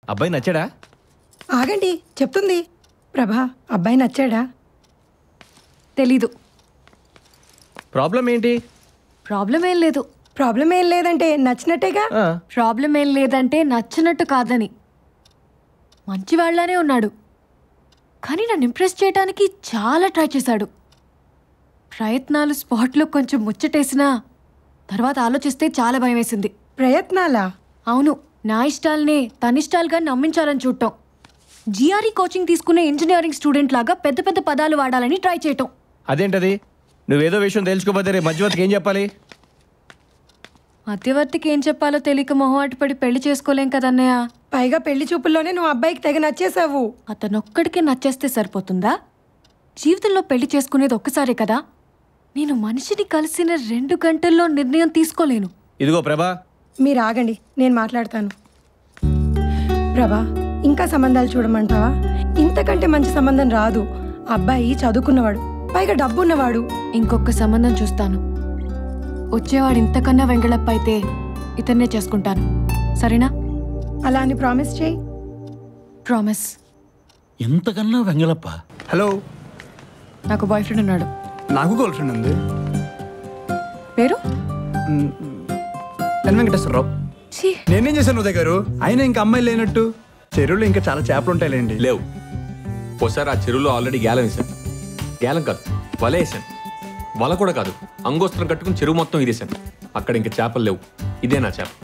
అబ్బాయి నచ్చాడా ఆగండి చెప్తుంది ప్రభా అబ్బాయి నచ్చాడా తెలీదు ప్రాబ్లం ఏంటి ప్రాబ్లం ఏం లేదు ప్రాబ్లం ఏం లేదంటే నచ్చినట్టేగా ఆ, ప్రాబ్లం ఏం లేదంటే నచ్చినట్టు కాదని మంచివాళ్లానే ఉన్నాడు కానీ నన్ను ఇంప్రెస్ చేయడానికి చాలా ట్రై చేశాడు ప్రయత్నాలు స్పాట్లో కొంచెం ముచ్చటేసినా తర్వాత ఆలోచిస్తే చాలా భయం వేసింది ప్రయత్నాలా అవును నా ఇష్టాలనే తన ఇష్టాలుగా నమ్మించాలని చూడటం జిఆర్ఈ కోచింగ్ తీసుకునే ఇంజనీరింగ్ స్టూడెంట్ లాగా పెద్ద పెద్ద పదాలు వాడాలని ట్రై చేయటం అదేంటది నువ్వేదో విషయం తెలుసుకోపోతే రేపు మధ్యవర్తికి ఏం చెప్పాలి మధ్యవర్తికి ఏం చెప్పాలో తెలియక మొహమాట పడి పెళ్లి చేసుకోలేం కదన్నయ్య పైగా పెళ్లి చూపుల్లోనే నువ్వు అబ్బాయికి తెగ నచ్చేసావు అతనొక్కడికే నచ్చేస్తే సరిపోతుందా జీవితంలో పెళ్లి చేసుకునేది ఒక్కసారే కదా నేను మనిషిని కలిసిన రెండు గంటల్లో నిర్ణయం తీసుకోలేను ఇదిగో ప్రభా మీరు ఆగండి నేను మాట్లాడతాను ప్రభా ఇంకా సంబంధాలు చూడమంటావా ఇంతకంటే మంచి సంబంధం రాదు అబ్బాయి చదువుకున్నవాడు పైగా డబ్బున్నవాడు ఇంకొక సంబంధం చూస్తాను వచ్చేవాడు ఇంతకన్నా వెంగళప్ప అయితే ఇతన్నే చేసుకుంటాను సరేనా అలా అని ప్రామిస్ చేయి ప్రామిస్ ఎంతకన్నా వెంగళప్ప హలో నాకు బాయ్ ఫ్రెండ్ ఉన్నాడు నాకు గర్ల్ ఫ్రెండ్ ఉంది పేరు ఎన్ వెంకటేశ్వరరావు ఛీ నేనేం చేశాను ఉదయ్ గారు అయినా ఇంకా అమ్మాయి లేనట్టు చెరువులో ఇంకా చాలా చేపలు ఉంటాయిలేండి లేవు ఒకసారి ఆ చెరువులో ఆల్రెడీ గ్యాలం వేశాను గ్యాలం కాదు వల వేసాను వల కూడా కాదు అంగోస్త్రం కట్టుకుని చెరువు మొత్తం ఇదేశాను అక్కడ ఇంకా చేపలు లేవు ఇదే నా చేప